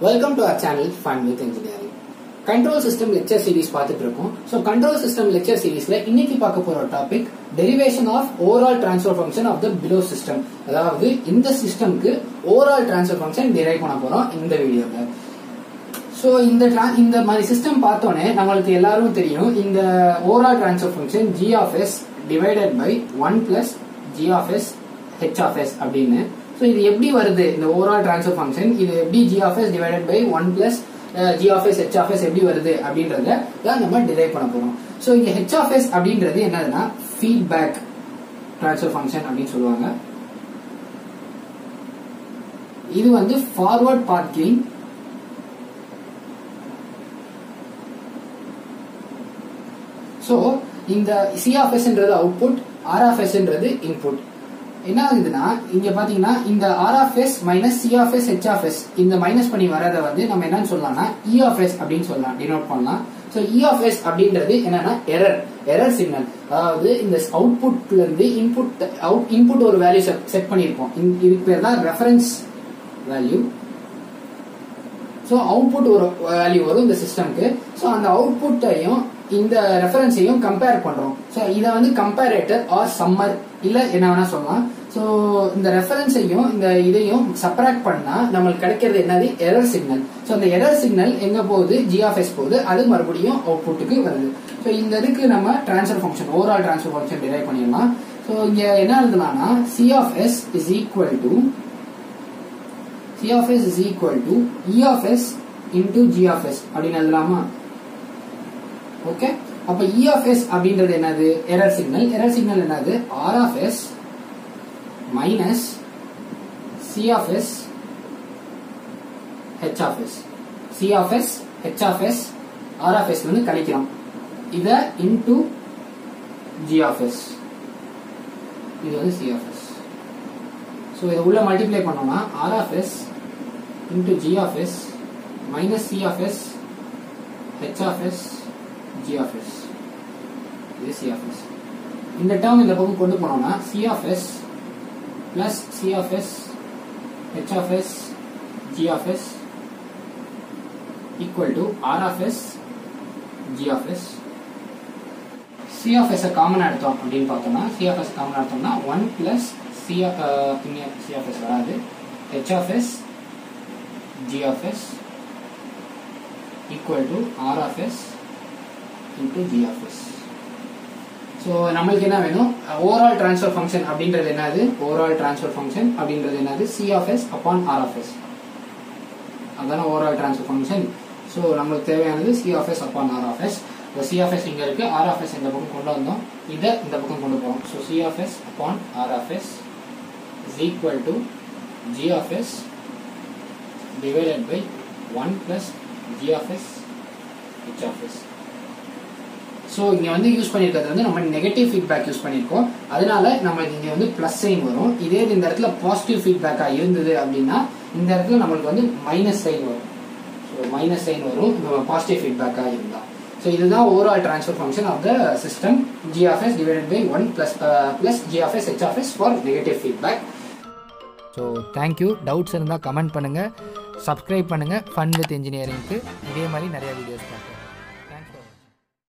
welcome to our channel fun with engineering control system lecture series பார்த்துட்டு இருக்கோம் so control system lecture சீரிஸ்ல இன்னைக்கு பார்க்க போற topic derivation of overall transfer function of the below system அதாவது இந்த சிஸ்டம்க்கு ஓவரால் டிரான்ஸ்ஃபர் ஃபங்க்ஷன் டிரைவ் பண்ண போறோம் இந்த வீடியோல ஸோ இந்த tra- இந்த மாதிரி சிஸ்டம் பார்த்தோன்னே நம்மளுக்கு எல்லாரும் தெரியும் இந்த overall transfer function G of S divided by one plus G of S H of S அப்படின்னு ஸோ இது எப்படி வருது இந்த ஓவரால் டிரான்ஸ்ஃபர் ஃபங்க்ஷன் இது எப்படி G of S divided by one plus G of S H of S எப்படி வருது அப்படின்றத தான் நம்ம டிரைவ் பண்ண போறோம் ஸோ இங்க ஹெச் ஆஃப் எஸ் அப்படின்றது என்னதுன்னா ஃபீட்பேக் டிரான்ஸ்ஃபர் ஃபங்க்ஷன் அப்படின்னு சொல்லுவாங்க இது வந்து ஃபார்வர்ட் பாத் கெயின் ஸோ இந்த சி ஆஃப் எஸ்ன்றது அவுட்புட் ஆர் ஆஃப் எஸ்ன்றது இன்புட் என்ன ஆகுதுன்னா இங்க பாத்தீங்கன்னா இந்த R of S minus C of S H of S இந்த மைனஸ் பண்ணி வரதை வந்து நம்ம என்னன்னு சொல்லலாம்னா இ ஆஃப் எஸ் அப்படின்னு சொல்லலாம் டினோட் பண்ணலாம் ஸோ இ ஆஃப் எஸ் அப்படின்றது என்னன்னா எரர் எரர் சிக்னல் அதாவது இந்த அவுட்புட்ல இருந்து இன்புட் அவுட் இன்புட் ஒரு வேல்யூ செட் பண்ணியிருப்போம் இந்த- இதுக்கு பேர் தான் ரெஃபரன்ஸ் வேல்யூ ஸோ அவுட்புட் ஒரு வேல்யூ வரும் இந்த சிஸ்டம்க்கு ஸோ அந்த அவுட்புட்டையும் இந்த ரெஃபரன்ஸையும் கம்பேர் பண்றோம் ஸோ இதை வந்து கம்பேரேட்டர் ஆர் சம்மர் இல்ல என்ன வேணா சொல்லலாம் ஸோ இந்த ரெஃபரன்ஸையும் இந்த இதையும் சப்ராக்ட் பண்ணா நம்மளுக்கு கிடைக்கிறது என்னது எரர் சிக்னல் ஸோ அந்த எரர் சிக்னல் எங்க போகுது ஜிஆஃப்எஸ் போகுது அது மறுபடியும் அவுட்புட்டுக்கு வருது ஸோ இந்த இதுக்கு நம்ம transfer function overall transfer function derive பண்ணிடலாம் ஸோ இங்க என்ன எழுதலாம்னா C of S is equal to C of s is equal to E of s into G of s அப்படின்னு எழுதலாமா ஓகே அப்ப E of s அப்படின்றது என்னது எரர் சிக்னல் எரர் சிக்னல் என்னது R of s minus C of s H of s C of s H of s R of s வந்து கழிக்கிறோம் இத into G of s இது வந்து C of s so இதை உள்ள multiply பண்ணோம்னா R of S into G of S minus C of S H of S G of S இது C of S இந்த டேர்ம் இந்த பக்கம் கொண்டு போனோம்னா C of S plus C of S H of S G of S equal to R of S G of S C of S common எடுத்தோம் அப்படின்னு பார்த்தோம்னா C of S common எடுத்தோம்னா one plus C C of S வராது H of S G of S equal to R of S into G of S so நம்மளுக்கு என்ன வேணும் overall transfer function அப்படின்றது என்னது ஓவரால் ட்ரான்ஸ்ஃபர் ஃபங்க்ஷன் அப்படின்றது என்னது C of S upon R of S அதான overall transfer function so நம்மளுக்கு தேவையானது C of S upon R of S இந்த சி ஆஃப் எஸ் இங்கே இருக்கு ஆர் ஆஃப் எஸ் இந்த பக்கம் கொண்டு வந்தோம் இதை இந்த பக்கம் கொண்டு போகிறோம் so C of S upon R of S is equal to G of S divided by one plus G of S H of S so இங்கே வந்து யூஸ் பண்ணியிருக்கிறது வந்து நம்ம நெகட்டிவ் ஃபீட்பேக் யூஸ் பண்ணியிருக்கோம் அதனால நம்ம இங்கே வந்து ப்ளஸ் சைன் வரும் இதே இது இந்த இடத்துல பாசிட்டிவ் ஃபீட்பேக்காக இருந்தது அப்படின்னா இந்த இடத்துல நம்மளுக்கு வந்து மைனஸ் சைன் வரும் ஸோ மைனஸ் சைன் வரும் பாசிட்டிவ் ஃபீட்பேக்காக இருந்தால் ஸோ இதுதான் overall transfer function of the system G of S divided by one plus plus G of S H of S for negative feedback so thank you doubts இருந்தால் comment பண்ணுங்கள் subscribe பண்ணுங்கள் fun with இன்ஜினியரிங்க்கு இதே மாதிரி நிறைய videos பார்க்கலாம்